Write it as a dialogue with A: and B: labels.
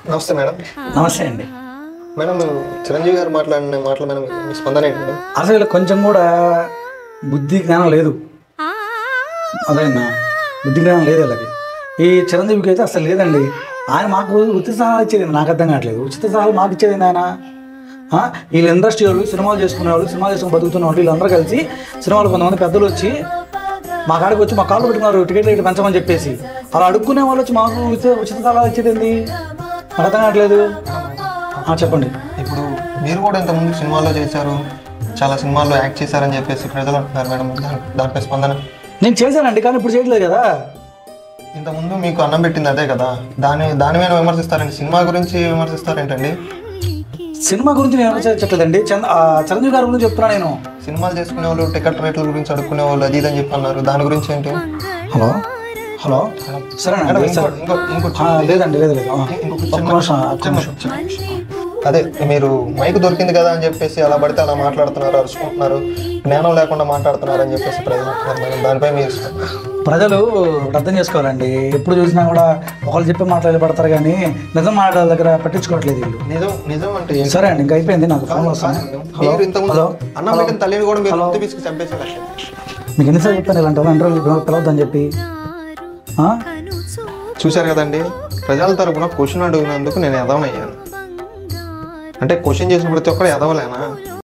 A: నమస్తే మేడం
B: నమస్తే అండి
A: మేడం చిరంజీవి గారు మాట్లాడిన మాటలు మేడం మీ స్పందన ఏంటి మేడం
B: అసలు వీళ్ళకి కొంచెం కూడా బుద్ధి జ్ఞానం లేదు అదైనా బుద్ధి జ్ఞానం లేదు వీళ్ళకి ఈ చిరంజీవికి అయితే అసలు లేదండి ఆయన మాకు ఉచిత సలహాలు ఇచ్చేది నాకు అర్థం కావట్లేదు ఉచిత సలహాలు మాకు ఇచ్చేది ఏంది ఆయన ఆ? వీళ్ళు ఇండస్ట్రీ వాళ్ళు సినిమాలు చేసుకునే వాళ్ళు సినిమాలు చేసుకుని బతుకుతున్న వాళ్ళు వీళ్ళందరూ కలిసి సినిమాలు కొంతమంది పెద్దలు వచ్చి మా కాడికి వచ్చి మా కాళ్ళు పెట్టుకున్నారు టికెట్ రేటు పెంచమని చెప్పేసి అలా అడుక్కునే వాళ్ళు వచ్చి మాకు ఉచిత ఉచిత సలహాలు ఇచ్చేది ఏంది నాకు అర్థం కావట్లేదు ఆ, చెప్పండి
A: ఇప్పుడు మీరు కూడా ఇంతకుముందు సినిమాల్లో చేశారు చాలా సినిమాల్లో యాక్ట్ చేశారని చెప్పేసి ప్రజలు అంటున్నారు మేడం దాని దానిపై స్పందన
B: నేను చేశానండి కానీ ఇప్పుడు చేయట్లేదు కదా
A: ఇంతకుముందు మీకు అన్నం పెట్టింది అదే కదా దాని దాని మీద విమర్శిస్తారండి సినిమా గురించి విమర్శిస్తారేంటండి
B: సినిమా గురించి నేను ఎవరు చెప్పలేదండి చంద్ర ఆ, చిరంజీవి గారి గురించి చెప్తున్నా నేను
A: సినిమాలు చేసుకునే వాళ్ళు టికెట్ రేట్ల గురించి అడుక్కునే వాళ్ళు అది ఇది అని చెప్పి అన్నారు దాని గురించి ఏంటి
B: హలో హలో
A: మేడం,
B: సరేనండి
A: ఇంకో-
B: సరే
A: ఇంకో- ఇంకో
B: ఆ, లేదండి లేదు లేదు ఆ,
A: ఇంకొక
B: ఒక్క
A: చిన్న-
B: నిమిషం ఒక్క
A: చిన్న-
B: నిమిషం
A: చిన్న- అదే మీరు మైక్ దొరికింది కదా అని చెప్పేసి అలా పడితే అలా మాట్లాడుతున్నారు అరుచుకుంటున్నారు జ్ఞానం లేకుండా మాట్లాడుతున్నారు అని చెప్పేసి ప్రజలు అంటున్నారు మేడం దానిపై మీరు
B: ప్రజలు ఒకటి అర్థం చేసుకోవాలండి ఎప్పుడు చూసినా కూడా ఒకళ్ళు చెప్పి మాట్లాడి పడతారు కానీ నిజం మాట్లాడే దగ్గర పట్టించుకోవట్లేదు వీళ్ళు
A: నిజం నిజం అంటే ఏంటి?
B: సరే అండి ఇంకా అయిపోయింది నాకు ఫోన్ వస్తాను హలో
A: మీరు ఇంతకుముందు
B: హలో
A: అన్నం పెట్టిన తల్లిని కూడా మీరు ముద్దు పిసికి చంపేశారు
B: మీకు ఎన్నిసార్లు చెప్పాను ఇలాంటి వాళ్ళు ఇంటర్వ్యూ పిలవద్దని చెప్పి ఆ?
A: చూశారు కదండి ప్రజల తరపున క్వశ్చన్ అడిగినందుకు నేను ఎదవనయ్యాను అంటే క్వశ్చన్ చేసిన ప్రతి ఒక్కరు ఎదవలేనా